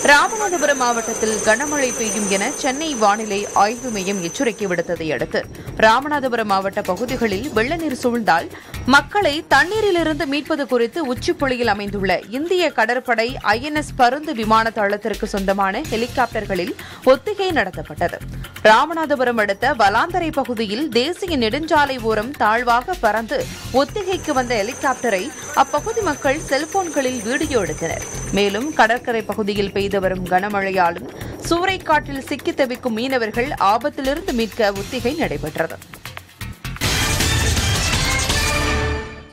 ராமநாதபுரம் மாவட்டத்தில் கனமழை பெய்யும் என சென்னை வானிலை ஆய்வு மையம் எச்சரிக்கை விடுத்ததை அடுத்து ராமநாதபுரம் மாவட்ட பகுதிகளில் வெள்ள நீர் சூழ்ந்தால் மக்களை தண்ணீரிலிருந்து மீட்பது குறித்து உச்சிப்புள்ளியில் அமைந்துள்ள இந்திய கடற்படை ஐஎன்எஸ் பருந்து விமான தளத்திற்கு சொந்தமான ஹெலிகாப்டர்களில் ஒத்திகை நடத்தப்பட்டது ராமநாதபுரம் அடுத்த வலாந்தரை பகுதியில் தேசிய நெடுஞ்சாலை ஓரம் தாழ்வாக பறந்து ஒத்திகைக்கு வந்த ஹெலிகாப்டரை அப்பகுதி மக்கள் செல்போன்களில் வீடியோ எடுத்தனர் மேலும் கடற்கரை பகுதியில் பெய்து வரும் கனமழையாலும் சூறைக்காற்றில் சிக்கித் தவிக்கும் மீனவர்கள் ஆபத்திலிருந்து மீட்க ஒத்திகை நடைபெற்றது